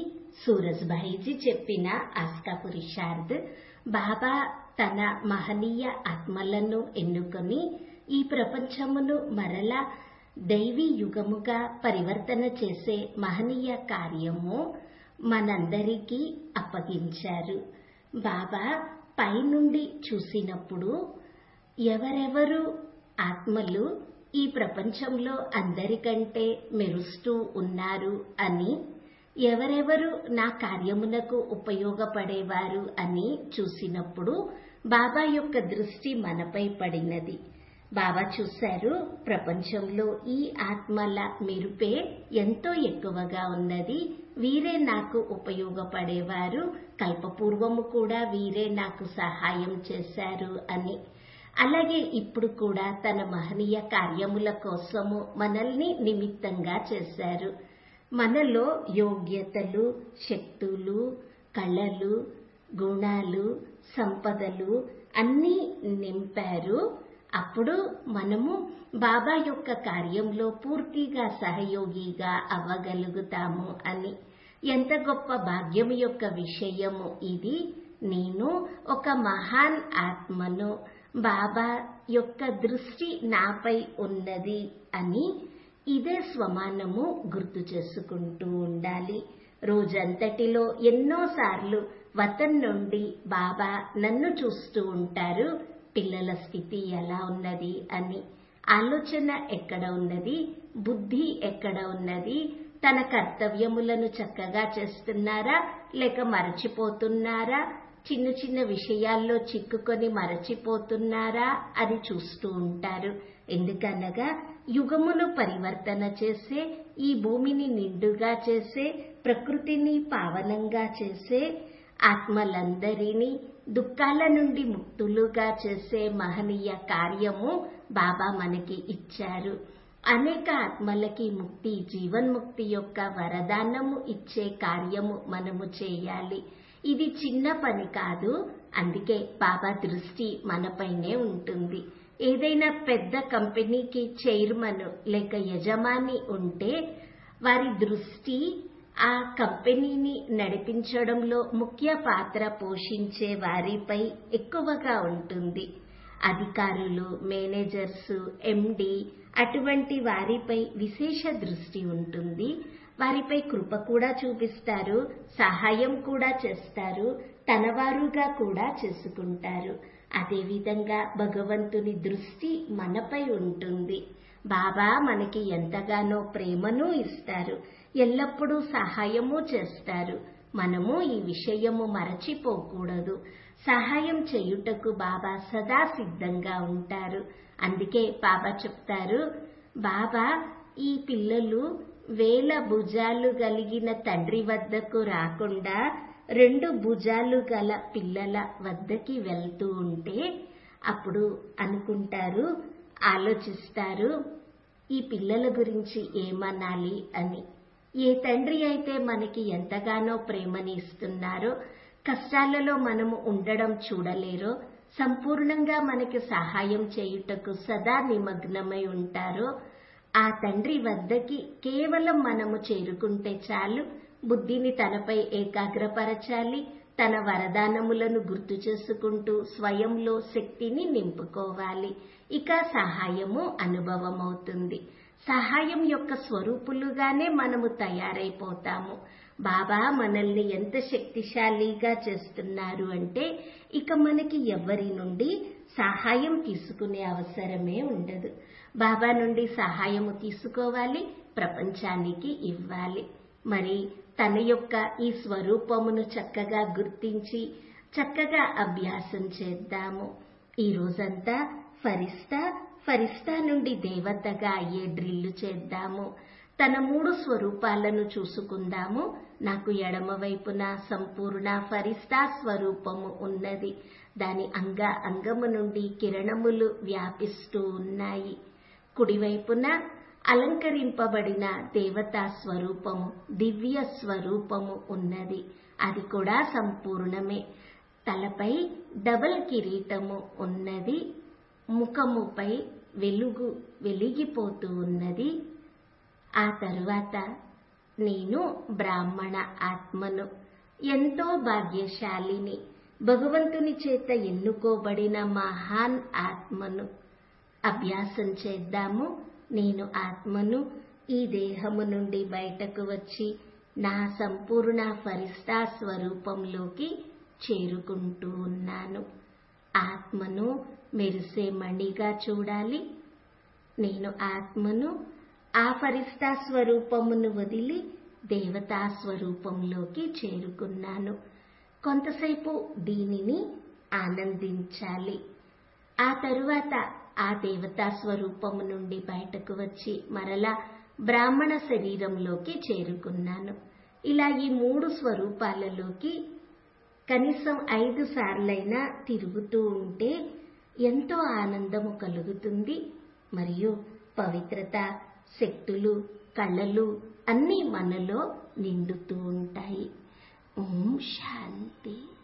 సూరజ్భాయిజీ చెప్పిన ఆస్కా పురుషార్థ్ బాబా తన మహనీయ ఆత్మలను ఎన్నుకొని ఈ ప్రపంచమును మరలా దైవీ యుగముగా పరివర్తన చేసే మహనీయ కార్యము మనందరికీ అప్పగించారు బాబా పైనుండి చూసినప్పుడు ఎవరెవరు ఆత్మలు ఈ ప్రపంచంలో అందరికంటే మెరుస్తూ ఉన్నారు అని ఎవరెవరు నా కార్యమునకు ఉపయోగపడేవారు అని చూసినప్పుడు బాబా యొక్క దృష్టి మనపై పడినది బాబా చూశారు ప్రపంచంలో ఈ ఆత్మల మెరుపే ఎంతో ఎక్కువగా ఉన్నది వీరే నాకు ఉపయోగపడేవారు కల్పపూర్వము కూడా వీరే నాకు సహాయం చేశారు అని అలాగే ఇప్పుడు కూడా తన మహనీయ కార్యముల కోసము మనల్ని నిమిత్తంగా చేశారు మనలో యోగ్యతలు శక్తులు కళలు గుణాలు సంపదలు అన్నీ నింపారు అప్పుడు మనము బాబా యొక్క కార్యంలో పూర్తిగా సహయోగిగా అవ్వగలుగుతాము అని ఎంత గొప్ప భాగ్యం యొక్క విషయము ఇది నేను ఒక మహాన్ ఆత్మను బాబా యొక్క దృష్టి నాపై ఉన్నది అని ఇదే స్వమానము గుర్తు చేసుకుంటూ ఉండాలి రోజంతటిలో ఎన్నోసార్లు వతన్ నుండి బాబా నన్ను చూస్తూ ఉంటారు పిల్లల స్థితి ఎలా ఉన్నది అని ఆలోచన ఎక్కడ ఉన్నది బుద్ధి ఎక్కడ ఉన్నది తన కర్తవ్యములను చక్కగా చేస్తున్నారా లేక మరచిపోతున్నారా చిన్న చిన్న విషయాల్లో చిక్కుకొని మరచిపోతున్నారా అని చూస్తూ ఉంటారు ఎందుకనగా యుగమును పరివర్తన చేసే ఈ భూమిని నిండుగా చేసే ప్రకృతిని పావనంగా చేసే ఆత్మలందరినీ దుఃఖాల నుండి ముక్తులుగా చేసే మహనీయ కార్యము బాబా మనకి ఇచ్చారు అనేక ఆత్మలకి ముక్తి జీవన్ముక్తి యొక్క వరదానము ఇచ్చే కార్యము మనము చేయాలి ఇది చిన్న పని కాదు అందుకే బాబా దృష్టి మనపైనే ఉంటుంది ఏదైనా పెద్ద కంపెనీకి చైర్మన్ లేక యజమాని ఉంటే వారి దృష్టి ఆ కంపెనీని నడిపించడంలో ముఖ్య పాత్ర పోషించే వారిపై ఎక్కువగా ఉంటుంది అధికారులు మేనేజర్స్ ఎండి అటువంటి వారిపై విశేష దృష్టి ఉంటుంది వారిపై కృప కూడా చూపిస్తారు సహాయం కూడా చేస్తారు తనవారుగా కూడా చేసుకుంటారు అదేవిధంగా భగవంతుని దృష్టి మనపై ఉంటుంది బాబా మనకి ఎంతగానో ప్రేమను ఇస్తారు ఎల్లప్పుడూ సహాయము చేస్తారు మనము ఈ విషయము మరచిపోకూడదు సహాయం చేయుటకు బాబా సదా సిద్ధంగా ఉంటారు అందుకే బాబా చెప్తారు బాబా ఈ పిల్లలు వేల భుజాలు కలిగిన తండ్రి వద్దకు రాకుండా రెండు భుజాలు గల పిల్లల వద్దకి వెళ్తూ ఉంటే అప్పుడు అనుకుంటారు ఆలోచిస్తారు ఈ పిల్లల గురించి ఏమనాలి అని ఏ తండ్రి అయితే మనకి ఎంతగానో ప్రేమని ఇస్తున్నారో కష్టాలలో మనము ఉండడం చూడలేరో సంపూర్ణంగా మనకి సహాయం చేయుటకు సదా నిమగ్నమై ఉంటారో ఆ తండ్రి వద్దకి కేవలం మనము చేరుకుంటే చాలు బుద్ధిని తనపై ఏకాగ్రపరచాలి తన వరదానములను గుర్తు చేసుకుంటూ స్వయంలో శక్తిని నింపుకోవాలి ఇక సహాయము అనుభవమవుతుంది సహాయం యొక్క స్వరూపులుగానే మనము తయారైపోతాము బాబా మనల్ని ఎంత శక్తిశాలిగా చేస్తున్నారు అంటే ఇక మనకి ఎవరి నుండి సహాయం తీసుకునే అవసరమే ఉండదు బాబా నుండి సహాయము తీసుకోవాలి ప్రపంచానికి ఇవ్వాలి మరి తన యొక్క ఈ స్వరూపమును చక్కగా గుర్తించి చక్కగా అభ్యాసం చేద్దాము ఈ రోజంతా ఫరిస్తా ఫరిస్తా నుండి దేవతగా అయ్యే డ్రిల్లు చేద్దాము తన మూడు స్వరూపాలను చూసుకుందాము నాకు ఎడమ వైపున సంపూర్ణ ఫరిస్తా స్వరూపము ఉన్నది దాని అంగ అంగము నుండి కిరణములు వ్యాపిస్తూ ఉన్నాయి కుడివైపున అలంకరింపబడిన దేవతా స్వరూపము దివ్య స్వరూపము ఉన్నది అది కూడా సంపూర్ణమే తలపై డబల్ కిరీటము ఉన్నది ముఖముపై వెలుగు వెలిగిపోతూ ఉన్నది ఆ తరువాత నేను బ్రాహ్మణ ఆత్మను ఎంతో భాగ్యశాలిని భగవంతుని చేత ఎన్నుకోబడిన మహాన్ ఆత్మను అభ్యాసం చేద్దాము నేను ఆత్మను ఈ దేహము నుండి బయటకు వచ్చి నా సంపూర్ణ ఫరిస్తా స్వరూపంలోకి చేరుకుంటూ ఉన్నాను ఆత్మను మెరిసే మణిగా చూడాలి నేను ఆత్మను ఆ ఫరిస్తా స్వరూపమును వదిలి దేవతా స్వరూపంలోకి చేరుకున్నాను కొంతసేపు దీనిని ఆనందించాలి ఆ తరువాత ఆ దేవతా స్వరూపము నుండి బయటకు వచ్చి మరలా బ్రాహ్మణ శరీరంలోకి చేరుకున్నాను ఇలా ఈ మూడు స్వరూపాలలోకి కనీసం ఐదు సార్లైనా తిరుగుతూ ఉంటే ఎంతో ఆనందము కలుగుతుంది మరియు పవిత్రత శక్తులు కళలు అన్నీ మనలో నిండుతూ ఉంటాయి ఓం శాంతి